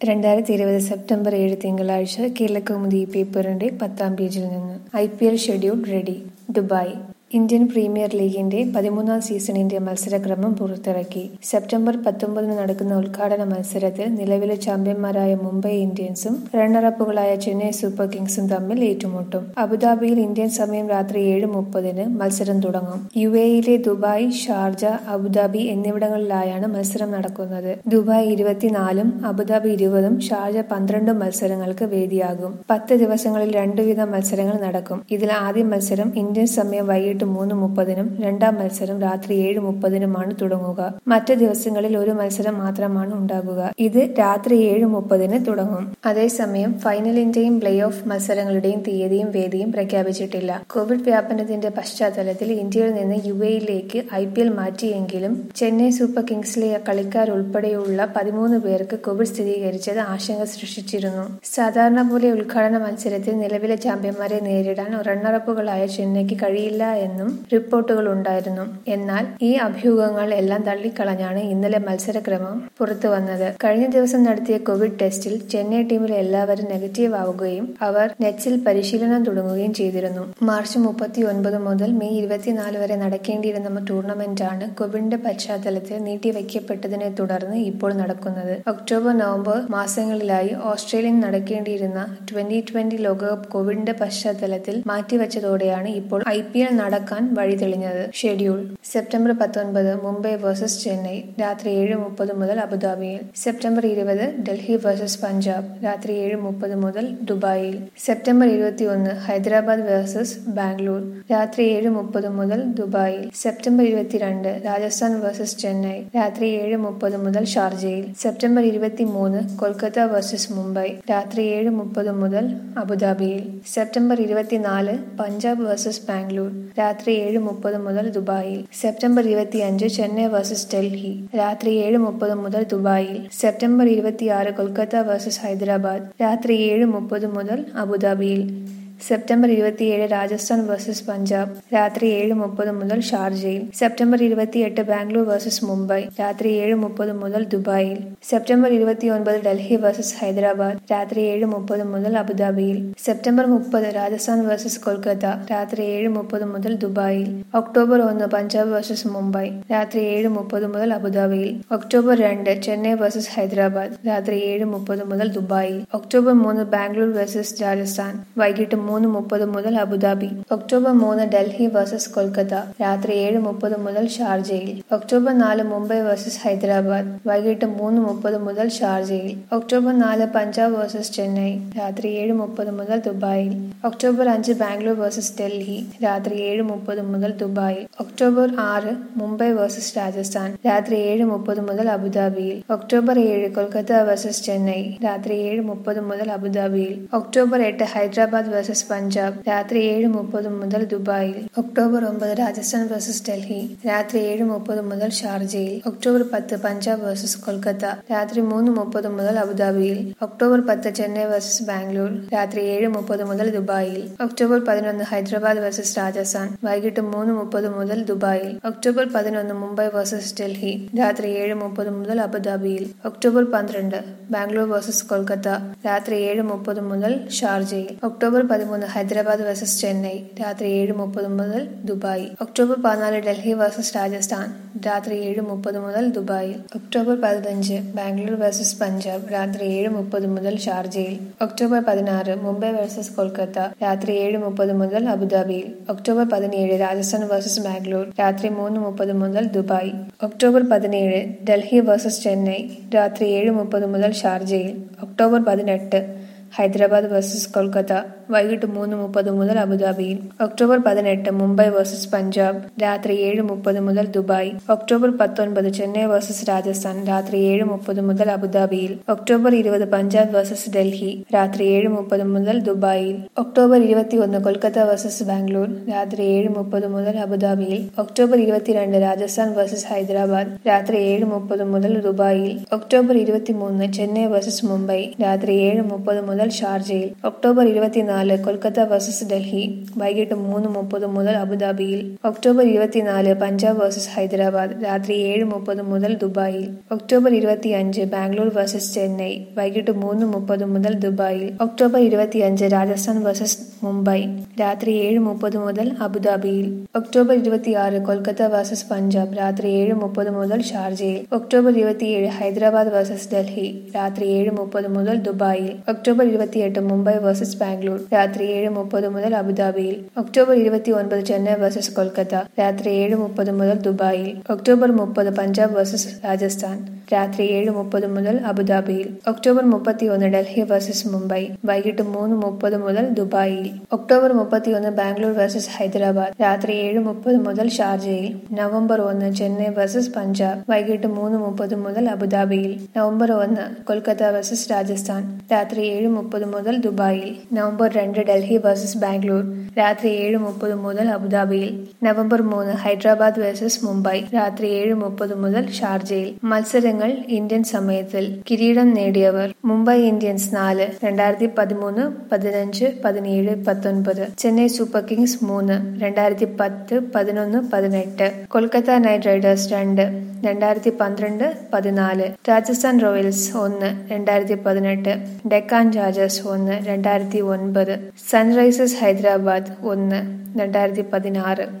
രണ്ടായിരത്തി ഇരുപത് സെപ്റ്റംബർ ഏഴ് തിങ്കളാഴ്ച കേരളകൗമുദി പേപ്പറിന്റെ പത്താം പേജിൽ നിന്ന് I P L schedule ready Dubai Indian Premier ലീഗിന്റെ പതിമൂന്നാം സീസണിന്റെ മത്സരക്രമം പുറത്തിറക്കി സെപ്റ്റംബർ പത്തൊമ്പതിന് നടക്കുന്ന ഉദ്ഘാടന മത്സരത്തിൽ നിലവിലെ ചാമ്പ്യന്മാരായ മുംബൈ ഇന്ത്യൻസും റണ്ണറപ്പുകളായ ചെന്നൈ സൂപ്പർ കിങ്സും തമ്മിൽ ഏറ്റുമുട്ടും അബുദാബിയിൽ ഇന്ത്യൻ സമയം രാത്രി ഏഴ് മുപ്പതിന് മത്സരം തുടങ്ങും യു എയിലെ ദുബായ് ഷാർജ അബുദാബി എന്നിവിടങ്ങളിലായാണ് മത്സരം നടക്കുന്നത് ദുബായ് ഇരുപത്തിനാലും അബുദാബി ഇരുപതും ഷാർജ പന്ത്രണ്ടും മത്സരങ്ങൾക്ക് വേദിയാകും പത്ത് ദിവസങ്ങളിൽ രണ്ടു വീതം മത്സരങ്ങൾ നടക്കും ഇതിൽ ആദ്യ മത്സരം ഇന്ത്യൻ സമയം വൈകിട്ട് മൂന്ന് മുപ്പതിനും രണ്ടാം മത്സരം രാത്രി ഏഴ് മുപ്പതിനുമാണ് തുടങ്ങുക മറ്റ് ദിവസങ്ങളിൽ ഒരു മത്സരം മാത്രമാണ് ഉണ്ടാകുക ഇത് രാത്രി ഏഴ് മുപ്പതിന് തുടങ്ങും അതേസമയം ഫൈനലിന്റെയും പ്ലേ ഓഫ് മത്സരങ്ങളുടെയും തീയതിയും വേദിയും പ്രഖ്യാപിച്ചിട്ടില്ല കോവിഡ് വ്യാപനത്തിന്റെ പശ്ചാത്തലത്തിൽ ഇന്ത്യയിൽ നിന്ന് യു എയിലേക്ക് ഐ പി എൽ മാറ്റിയെങ്കിലും ചെന്നൈ സൂപ്പർ കിങ്സിലെ കളിക്കാരുൾപ്പെടെയുള്ള പതിമൂന്ന് പേർക്ക് കോവിഡ് സ്ഥിരീകരിച്ചത് ആശങ്ക സൃഷ്ടിച്ചിരുന്നു സാധാരണ പോലെ ഉദ്ഘാടന മത്സരത്തിൽ നിലവിലെ ചാമ്പ്യന്മാരെ നേരിടാൻ റണ്ണറപ്പുകളായ ചെന്നൈക്ക് കഴിയില്ല എന്നും റിപ്പോർട്ടുകൾ ഉണ്ടായിരുന്നു എന്നാൽ ഈ അഭ്യൂഹങ്ങൾ എല്ലാം തള്ളിക്കളഞ്ഞാണ് ഇന്നലെ മത്സരക്രമം പുറത്തു വന്നത് കഴിഞ്ഞ ദിവസം നടത്തിയ കോവിഡ് ടെസ്റ്റിൽ ചെന്നൈ ടീമിലെ എല്ലാവരും നെഗറ്റീവ് ആവുകയും അവർ നെറ്റ്സിൽ പരിശീലനം തുടങ്ങുകയും ചെയ്തിരുന്നു മാർച്ച് മുപ്പത്തി ഒൻപത് മുതൽ മെയ് ഇരുപത്തിനാല് വരെ നടക്കേണ്ടിയിരുന്ന ടൂർണമെന്റാണ് കോവിഡിന്റെ പശ്ചാത്തലത്തിൽ നീട്ടിവെക്കപ്പെട്ടതിനെ തുടർന്ന് ഇപ്പോൾ നടക്കുന്നത് ഒക്ടോബർ നവംബർ മാസങ്ങളിലായി ഓസ്ട്രേലിയൻ നടക്കേണ്ടിയിരുന്ന ട്വന്റി ട്വന്റി ലോകകപ്പ് കോവിഡിന്റെ പശ്ചാത്തലത്തിൽ മാറ്റിവെച്ചതോടെയാണ് ഇപ്പോൾ ഐ പി എൽ നടക്കാൻ വഴി തെളിഞ്ഞത് ഷെഡ്യൂൾ സെപ്റ്റംബർ പത്തൊൻപത് മുംബൈ വേഴ്സസ് ചെന്നൈ രാത്രി ഏഴ് മുപ്പത് മുതൽ അബുദാബിയിൽ സെപ്റ്റംബർ ഇരുപത് ഡൽഹി വേഴ്സസ് പഞ്ചാബ് രാത്രി ഏഴ് മുപ്പത് മുതൽ ദുബായിൽ സെപ്റ്റംബർ ഇരുപത്തിയൊന്ന് ഹൈദരാബാദ് വേഴ്സസ് ബാംഗ്ലൂർ രാത്രി ഏഴ് മുപ്പത് മുതൽ ദുബായിൽ സെപ്റ്റംബർ ഇരുപത്തിരണ്ട് രാജസ്ഥാൻ വേഴ്സസ് ചെന്നൈ രാത്രി ഏഴ് മുപ്പത് മുതൽ ഷാർജയിൽ സെപ്റ്റംബർ ഇരുപത്തിമൂന്ന് കൊൽക്കത്ത വേഴ്സസ് മുംബൈ രാത്രി ഏഴ് മുപ്പത് മുതൽ അബുദാബിയിൽ സെപ്റ്റംബർ ഇരുപത്തിനാല് പഞ്ചാബ് വേഴ്സസ് ബാംഗ്ലൂർ രാത്രി ഏഴ് മുപ്പത് മുതൽ ദുബായിൽ സെപ്റ്റംബർ ഇരുപത്തിയഞ്ച് ചെന്നൈ വേഴ്സസ് ഡൽഹി രാത്രി ഏഴ് മുപ്പത് മുതൽ ദുബായിൽ സെപ്റ്റംബർ ഇരുപത്തിയാറ് കൊൽക്കത്ത വേഴ്സസ് ഹൈദരാബാദ് രാത്രി ഏഴ് മുപ്പത് മുതൽ അബുദാബിയിൽ സെപ്റ്റംബർ ഇരുപത്തിയേഴ് രാജസ്ഥാൻ വേഴ്സസ് പഞ്ചാബ് രാത്രി ഏഴ് മുപ്പത് മുതൽ ഷാർജയിൽ സെപ്റ്റംബർ ഇരുപത്തിയെട്ട് ബാംഗ്ലൂർ വേഴ്സസ് മുംബൈ രാത്രി ഏഴ് മുപ്പത് മുതൽ ദുബായിൽ സെപ്റ്റംബർ ഇരുപത്തിയൊൻപത് ഡൽഹി വേഴ്സസ് ഹൈദരാബാദ് രാത്രി ഏഴ് മുപ്പത് മുതൽ അബുദാബിയിൽ സെപ്റ്റംബർ മുപ്പത് രാജസ്ഥാൻ വേഴ്സസ് കൊൽക്കത്ത രാത്രി ഏഴ് മുപ്പത് മുതൽ ദുബായിൽ ഒക്ടോബർ ഒന്ന് പഞ്ചാബ് വേഴ്സസ് മുംബൈ രാത്രി ഏഴ് മുപ്പത് മുതൽ അബുദാബിയിൽ ഒക്ടോബർ രണ്ട് ചെന്നൈ വേഴ്സസ് ഹൈദരാബാദ് രാത്രി ഏഴ് മുപ്പത് മുതൽ ദുബായിൽ ഒക്ടോബർ മൂന്ന് ബാംഗ്ലൂർ വേഴ്സസ് രാജസ്ഥാൻ വൈകിട്ട് മൂന്ന് മുപ്പത് മുതൽ അബുദാബി ഒക്ടോബർ മൂന്ന് ഡൽഹി വേഴ്സസ് കൊൽക്കത്ത രാത്രി ഏഴ് മുപ്പത് മുതൽ ഷാർജയിൽ ഒക്ടോബർ നാല് മുംബൈ വേഴ്സസ് ഹൈദരാബാദ് വൈകിട്ട് മൂന്ന് മുപ്പത് മുതൽ ഷാർജയിൽ ഒക്ടോബർ നാല് പഞ്ചാബ് വേഴ്സസ് ചെന്നൈ രാത്രി ഏഴ് മുപ്പത് മുതൽ ദുബായിൽ ഒക്ടോബർ അഞ്ച് ബാംഗ്ലൂർ വേഴ്സസ് ഡൽഹി രാത്രി ഏഴ് മുപ്പത് മുതൽ ദുബായിൽ ഒക്ടോബർ ആറ് മുംബൈ വേഴ്സസ് രാജസ്ഥാൻ രാത്രി ഏഴ് മുപ്പത് മുതൽ അബുദാബിയിൽ ഒക്ടോബർ ഏഴ് കൊൽക്കത്ത വേഴ്സസ് ചെന്നൈ രാത്രി ഏഴ് മുപ്പത് മുതൽ അബുദാബിയിൽ ഒക്ടോബർ എട്ട് ഹൈദരാബാദ് വേഴ്സസ് പഞ്ചാബ് രാത്രി ഏഴ് മുപ്പത് മുതൽ ദുബായിൽ ഒക്ടോബർ ഒമ്പത് രാജസ്ഥാൻ വേഴ്സസ് ഡൽഹി രാത്രി ഏഴ് മുപ്പത് മുതൽ ഷാർജയിൽ ഒക്ടോബർ പത്ത് പഞ്ചാബ് വേഴ്സസ് കൊൽക്കത്ത രാത്രി മൂന്ന് മുപ്പത് മുതൽ അബുദാബിയിൽ ഒക്ടോബർ പത്ത് ചെന്നൈ വേഴ്സസ് ബാംഗ്ലൂർ രാത്രി ഏഴ് മുപ്പത് മുതൽ ദുബായിൽ ഒക്ടോബർ പതിനൊന്ന് ഹൈദരാബാദ് വേഴ്സസ് രാജസ്ഥാൻ വൈകിട്ട് മൂന്ന് മുപ്പത് മുതൽ ദുബായിൽ ഒക്ടോബർ പതിനൊന്ന് മുംബൈ വേഴ്സസ് ഡൽഹി രാത്രി ഏഴ് മുപ്പത് മുതൽ അബുദാബിയിൽ ഒക്ടോബർ പന്ത്രണ്ട് ബാംഗ്ലൂർ വേഴ്സസ് കൊൽക്കത്ത രാത്രി ഏഴ് മുപ്പത് മുതൽ ഷാർജയിൽ ഒക്ടോബർ പതിമൂന്ന് ഹൈദരാബാദ് വേഴ്സസ് ചെന്നൈ രാത്രി ഏഴ് മുപ്പത് മുതൽ ദുബായ് ഒക്ടോബർ പതിനാല് ഡൽഹി വേഴ്സസ് രാജസ്ഥാൻ രാത്രി ഏഴ് മുപ്പത് മുതൽ ദുബായിൽ ഒക്ടോബർ പതിനഞ്ച് ബാംഗ്ലൂർ വേഴ്സസ് പഞ്ചാബ് രാത്രി ഏഴ് മുപ്പത് മുതൽ ഷാർജയിൽ ഒക്ടോബർ പതിനാറ് മുംബൈ വേഴ്സസ് കൊൽക്കത്ത രാത്രി ഏഴ് മുപ്പത് മുതൽ അബുദാബിയിൽ ഒക്ടോബർ പതിനേഴ് രാജസ്ഥാൻ വേഴ്സസ് ബാംഗ്ലൂർ രാത്രി മൂന്ന് മുപ്പത് മുതൽ ദുബായ് ഒക്ടോബർ പതിനേഴ് ഡൽഹി വേഴ്സസ് ചെന്നൈ രാത്രി ഏഴ് മുപ്പത് മുതൽ ഷാർജയിൽ ഒക്ടോബർ പതിനെട്ട് ഹൈദരാബാദ് വേഴ്സസ് കൊൽക്കത്ത വൈകിട്ട് മൂന്ന് മുപ്പത് മുതൽ അബുദാബിയിൽ ഒക്ടോബർ പതിനെട്ട് മുംബൈ വേഴ്സസ് പഞ്ചാബ് രാത്രി ഏഴ് മുപ്പത് മുതൽ ദുബായ് ഒക്ടോബർ പത്തൊൻപത് ചെന്നൈ വേഴ്സസ് രാജസ്ഥാൻ രാത്രി ഏഴ് മുപ്പത് മുതൽ അബുദാബിയിൽ ഒക്ടോബർ ഇരുപത് പഞ്ചാബ് വേഴ്സസ് ഡൽഹി രാത്രി ഏഴ് മുപ്പത് മുതൽ ദുബായിൽ ഒക്ടോബർ ഇരുപത്തിയൊന്ന് കൊൽക്കത്ത വേഴ്സസ് ബാംഗ്ലൂർ രാത്രി ഏഴ് മുപ്പത് മുതൽ അബുദാബിയിൽ ഒക്ടോബർ ഇരുപത്തിരണ്ട് രാജസ്ഥാൻ വേഴ്സസ് ഹൈദരാബാദ് രാത്രി ഏഴ് മുപ്പത് മുതൽ ദുബായിൽ ഒക്ടോബർ ഇരുപത്തിമൂന്ന് ചെന്നൈ വേഴ്സസ് മുംബൈ രാത്രി ഏഴ് മുപ്പത് മുതൽ ഷാർജയിൽ ഒക്ടോബർ ഇരുപത്തിനാല് ഇരുപത്തിനാല് കൊൽക്കത്ത വേഴ്സസ് ഡൽഹി വൈകിട്ട് മൂന്ന് മുപ്പത് മുതൽ അബുദാബിയിൽ ഒക്ടോബർ ഇരുപത്തിനാല് പഞ്ചാബ് വേഴ്സസ് ഹൈദരാബാദ് രാത്രി ഏഴ് മുപ്പത് മുതൽ ദുബായിൽ ഒക്ടോബർ ഇരുപത്തിയഞ്ച് ബാംഗ്ലൂർ വേഴ്സസ് ചെന്നൈ വൈകിട്ട് മൂന്ന് മുപ്പത് മുതൽ ദുബായിൽ ഒക്ടോബർ ഇരുപത്തിയഞ്ച് രാജസ്ഥാൻ വേഴ്സസ് മുംബൈ രാത്രി ഏഴ് മുപ്പത് മുതൽ അബുദാബിയിൽ ഒക്ടോബർ ഇരുപത്തിയാറ് കൊൽക്കത്ത വേഴ്സസ് പഞ്ചാബ് രാത്രി ഏഴ് മുപ്പത് മുതൽ ഷാർജയിൽ ഒക്ടോബർ ഇരുപത്തിയേഴ് ഹൈദരാബാദ് വേഴ്സസ് ഡൽഹി രാത്രി ഏഴ് മുപ്പത് മുതൽ ദുബായിൽ ഒക്ടോബർ ഇരുപത്തിയെട്ട് മുംബൈ വേഴ്സസ് ബാംഗ്ലൂർ രാത്രി ഏഴ് മുപ്പത് മുതൽ അബുദാബിയിൽ ഒക്ടോബർ ഇരുപത്തി ഒൻപത് ചെന്നൈ വേഴ്സസ് കൊൽക്കത്ത രാത്രി ഏഴ് മുപ്പത് മുതൽ ദുബായിൽ ഒക്ടോബർ മുപ്പത് പഞ്ചാബ് വേഴ്സസ് രാജസ്ഥാൻ രാത്രി ഏഴ് മുപ്പത് മുതൽ അബുദാബിയിൽ ഒക്ടോബർ മുപ്പത്തിയൊന്ന് ഡൽഹി വേഴ്സസ് മുംബൈ വൈകിട്ട് മൂന്ന് മുപ്പത് മുതൽ ദുബായിൽ ഒക്ടോബർ മുപ്പത്തിയൊന്ന് ബാംഗ്ലൂർ വേഴ്സസ് ഹൈദരാബാദ് രാത്രി ഏഴ് മുപ്പത് മുതൽ ഷാർജയിൽ നവംബർ ഒന്ന് ചെന്നൈ വേഴ്സസ് പഞ്ചാബ് വൈകിട്ട് മൂന്ന് മുപ്പത് മുതൽ അബുദാബിയിൽ നവംബർ ഒന്ന് കൊൽക്കത്ത വേഴ്സസ് രാജസ്ഥാൻ രാത്രി ഏഴ് മുപ്പത് മുതൽ ദുബായിൽ നവംബർ രണ്ട് ഡൽഹി വേഴ്സസ് ബാംഗ്ലൂർ രാത്രി ഏഴ് മുപ്പത് മുതൽ അബുദാബിയിൽ നവംബർ മൂന്ന് ഹൈദരാബാദ് വേഴ്സസ് മുംബൈ രാത്രി ഏഴ് മുപ്പത് മുതൽ ഷാർജയിൽ മത്സരങ്ങൾ ഇന്ത്യൻ സമയത്തിൽ കിരീടം നേടിയവർ മുംബൈ ഇന്ത്യൻസ് നാല് രണ്ടായിരത്തി പതിമൂന്ന് പതിനഞ്ച് പതിനേഴ് പത്തൊൻപത് ചെന്നൈ സൂപ്പർ കിങ്സ് മൂന്ന് രണ്ടായിരത്തി പത്ത് പതിനൊന്ന് പതിനെട്ട് കൊൽക്കത്ത നൈറ്റ് റൈഡേഴ്സ് രണ്ട് രണ്ടായിരത്തി പന്ത്രണ്ട് പതിനാല് രാജസ്ഥാൻ റോയൽസ് ഒന്ന് രണ്ടായിരത്തി പതിനെട്ട് ഡെക്കാൻ ചാർജേഴ്സ് ഒന്ന് രണ്ടായിരത്തി ഒൻപത് സൺറൈസേഴ്സ് ഹൈദരാബാദ് ഒന്ന് രണ്ടായിരത്തി പതിനാറ്